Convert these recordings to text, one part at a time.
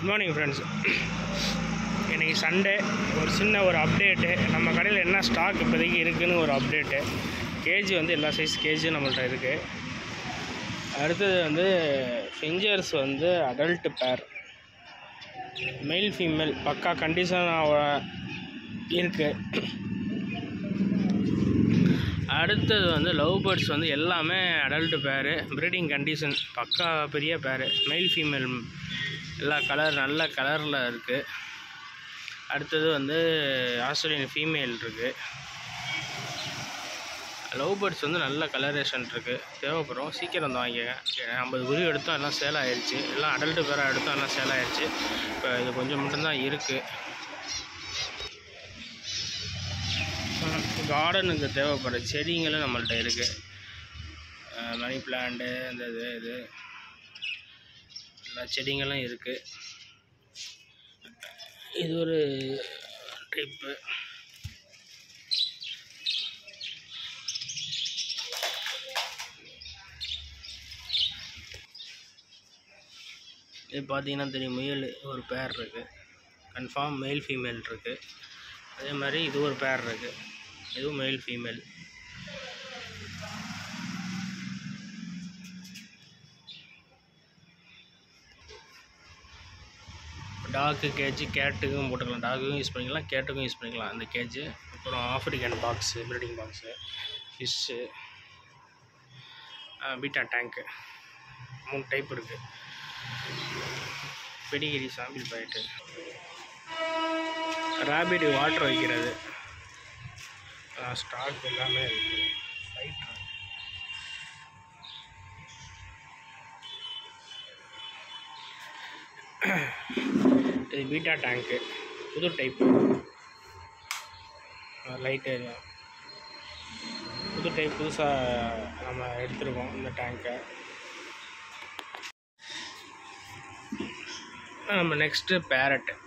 good morning friends இன்றைக்கி Sunday ஒரு சின்ன ஒரு அப்டேட்டு நம்ம கடையில் என்ன ஸ்டாக் இப்போதைக்கு இருக்குன்னு ஒரு அப்டேட்டு கேஜி வந்து எல்லா சைஸ் கேஜியும் நம்மள்ட்ட இருக்குது அடுத்தது வந்து ஃபிஞ்சர்ஸ் வந்து அடல்ட் பேர் மெயில் ஃபீமேல் பக்கா கண்டிஷன் இருக்குது அடுத்தது வந்து லவ் பேர்ட்ஸ் வந்து எல்லாமே அடல்ட் பேரு ப்ரீடிங் கண்டிஷன் பக்கா பெரிய பேரு மெயில் ஃபீமேல் எல்லா கலர் நல்ல கலரில் இருக்குது அடுத்தது வந்து ஆஸ்திரேலியன் ஃபீமேல் இருக்குது லவ் பேர்ட்ஸ் வந்து நல்ல கலரேஷன் இருக்குது தேவைப்படும் சீக்கிரம் வந்து வாங்கிக்கங்க ஐம்பது குருவி எடுத்தோம் எல்லாம் சேல் ஆயிடுச்சு எல்லாம் அடல்ட் பேராக எடுத்தோம் எல்லாம் சேல் ஆயிடுச்சு இப்போ இது கொஞ்சம் மட்டும்தான் இருக்குது கார்டனுக்கு தேவைப்படுற செடிங்களும் நம்மள்ட்ட இருக்குது மணி பிளான்ட்டு இந்த இது இது எல்லா செடிங்களும் இருக்குது இது ஒரு ட்ரிப்பு இது பார்த்தீங்கன்னா தெரியும் முயல் ஒரு பேர் இருக்குது கன்ஃபார்ம் மேல் ஃபீமேல் இருக்குது அதே மாதிரி இது ஒரு பேர் இருக்குது இதுவும் மேல் ஃபீமேல் டாக்கு கேஜி கேட்டுக்கும் போட்டுக்கலாம் டாக்குக்கும் யூஸ் பண்ணிக்கலாம் கேட்டுக்கும் யூஸ் பண்ணிக்கலாம் அந்த கேஜு அப்புறம் African box breeding box fish betta tank மூணு டைப் இருக்குது பெடிகிரி சாம்பிள் பாயிட்டு ரேபிட் வாட்டர் வைக்கிறது ஸ்டாக் எல்லாமே இருக்குது ஃபைட்ரு இது பீட்டா டேங்க்கு புது டைப்பு லைட் ஏரியா புது டைப் புதுசாக நம்ம எடுத்துருக்கோம் இந்த டேங்கை நம்ம நெக்ஸ்ட்டு பேரட்டு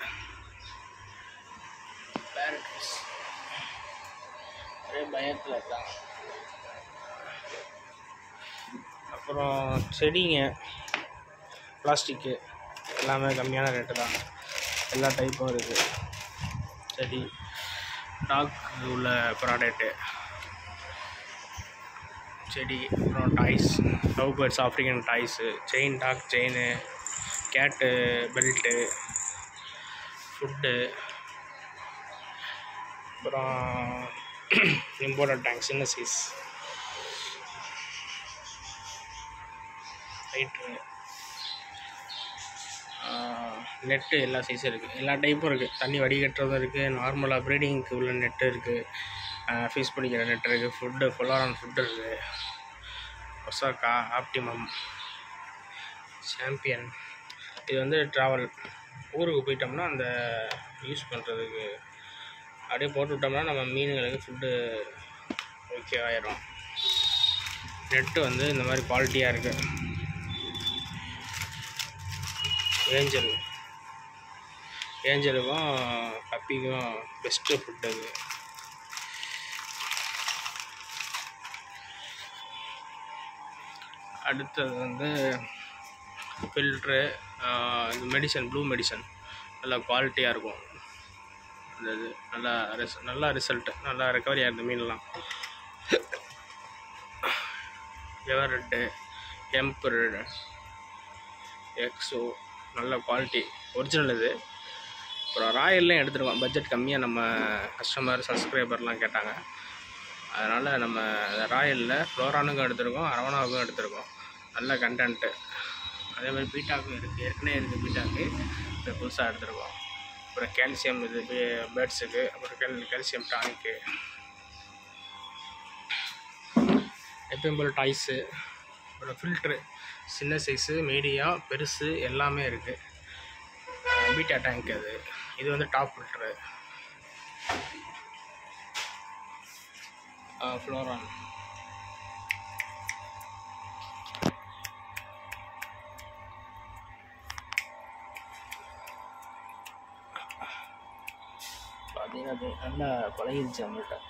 பேரட் ஒரே பயத்தில் இருக்காங்க அப்புறம் செடிங்க பிளாஸ்டிக்கு எல்லாமே கம்மியான ரேட்டு தான் எல்லா டைப்பும் இருக்குது செடி டாக் உள்ள ப்ராடக்ட்டு செடி அப்புறம் toys love birds African toys chain dog chain cat belt food அப்புறம் இம்போர்ட்டட் டேங்க் சின்ன சைஸ் லைட்ரு நெட்டு எல்லா சைஸும் இருக்குது எல்லா டைப்பும் இருக்குது தண்ணி வடிகட்டுறதும் இருக்குது நார்மலாக ப்ரீடிங்க்கு உள்ள நெட்டு இருக்குது ஃபீஸ் பிடிக்கிற நெட் இருக்குது ஃபுட்டு ஃபுல்லாரான் ஃபுட்டு இருக்குது ஒசாக்கா ஆப்டிமம் சாம்பியன் இது வந்து ட்ராவல் ஊருக்கு போயிட்டோம்னா அந்த யூஸ் பண்ணுறதுக்கு அப்படியே போட்டு விட்டோம்னா நம்ம மீனுங்களுக்கு ஃபுட்டு ஓகே ஆயிரும் நெட்டு வந்து இந்த மாதிரி குவாலிட்டியாக இருக்குது ஏஞ்சல் ஏஞ்சலுக்கும் பப்பிக்கும் பெஸ்ட்டு ஃபுட்டு அது அடுத்தது வந்து ஃபில்ட்ரு இந்த மெடிசன் ப்ளூ மெடிசன் நல்லா குவாலிட்டியாக இருக்கும் அந்த இது நல்லா ரிஸ் நல்லா ரிசல்ட்டு நல்லா ரெக்கவரி ஆகிருந்த மீன்லாம் எவரெட்டு எம்பர் எக்ஸோ நல்ல குவாலிட்டி ஒரிஜினல் இது அப்புறம் ராயல்லாம் எடுத்துருக்கோம் பட்ஜெட் கம்மியாக நம்ம கஸ்டமர் சப்ஸ்கிரைபர்லாம் கேட்டாங்க அதனால் நம்ம ராயலில் ஃப்ளோரானுக்கும் எடுத்திருக்கோம் அரவணாவுக்கும் எடுத்திருக்கோம் நல்ல கண்டென்ட்டு அதே மாதிரி பீட்டாக்கும் இருக்குது ஏற்கனவே இருக்குது பீட்டாக்கு இப்போ புதுசாக எடுத்திருக்கோம் அப்புறம் கால்சியம் இது பேர்ட்ஸுக்கு அப்புறம் கேல் கால்சியம் டானிக்கு எப்பயும் போல் டாய்ஸு அப்புறம் ஃபில்ட்ரு சின்ன சைஸு மீடியம் பெருசு எல்லாமே இருக்குது பீட்டா டேங்க் அது இது வந்து டாப் ஃபில்ட்ரு ஃப்ளோரான் பார்த்தீங்கன்னா அது நல்லா பழகிருச்சு நம்மள்கிட்ட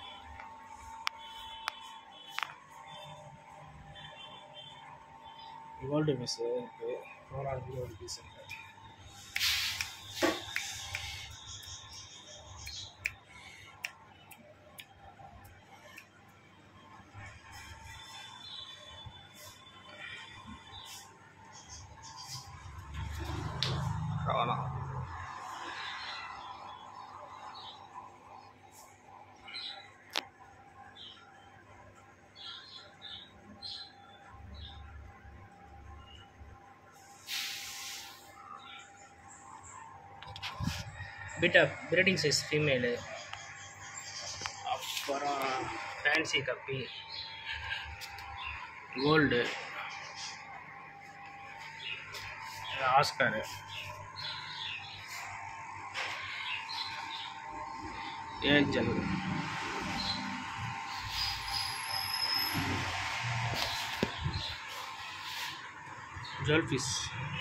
கோல்டு பீஸு இருக்குது ஃப்ளோரான் ஒரு பீஸ் இருக்குது வேணாம் பீட்டா பிரீடிங் சைஸ் ஃபீமேலு அப்புறம் fancy guppy gold oscar angel jewelfish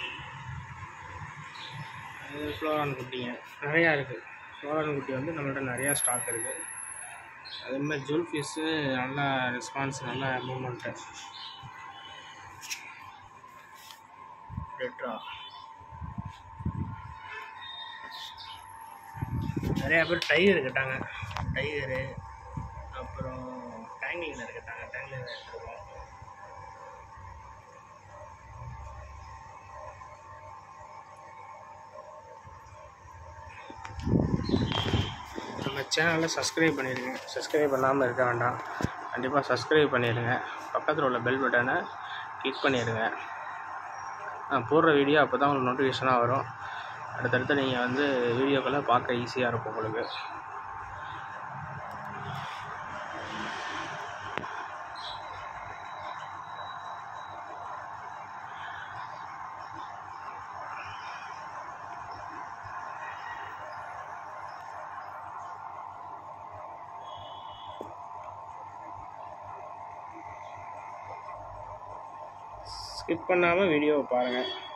இது ஃப்ளோரான் குட்டிங்க நிறையா இருக்குது ஃப்ளோரான் குட்டி வந்து நம்மள்ட்ட நிறையா ஸ்டாக் இருக்குது அதேமாதிரி ஜுவல்ஃபிஷ்ஷு நல்லா ரெஸ்பான்ஸ் நல்லா மூமெண்ட்டு ரெட்ரா நிறையா பேர் டைகர் கேட்டாங்க டைகரு அப்புறம் டேங்கிலிங்கில் கேட்டாங்க டேங்கிலிங்கில் எடுத்துருக்கோம் நம்ம சேனலை சப்ஸ்கிரைப் பண்ணிடுங்க சப்ஸ்கிரைப் பண்ணாமல் இருக்க வேண்டாம் கண்டிப்பாக சப்ஸ்கிரைப் பண்ணிடுங்க பக்கத்தில் உள்ள பெல் பட்டனை கிளிக் பண்ணிடுங்க நான் போடுற வீடியோ அப்போ தான் உங்களுக்கு நோட்டிஃபிகேஷனாக வரும் அடுத்தடுத்து நீங்கள் வந்து வீடியோக்களை பார்க்க ஈஸியாக இருக்கும் உங்களுக்கு ஸ்கிப் பண்ணாமல் வீடியோவை பாருங்கள்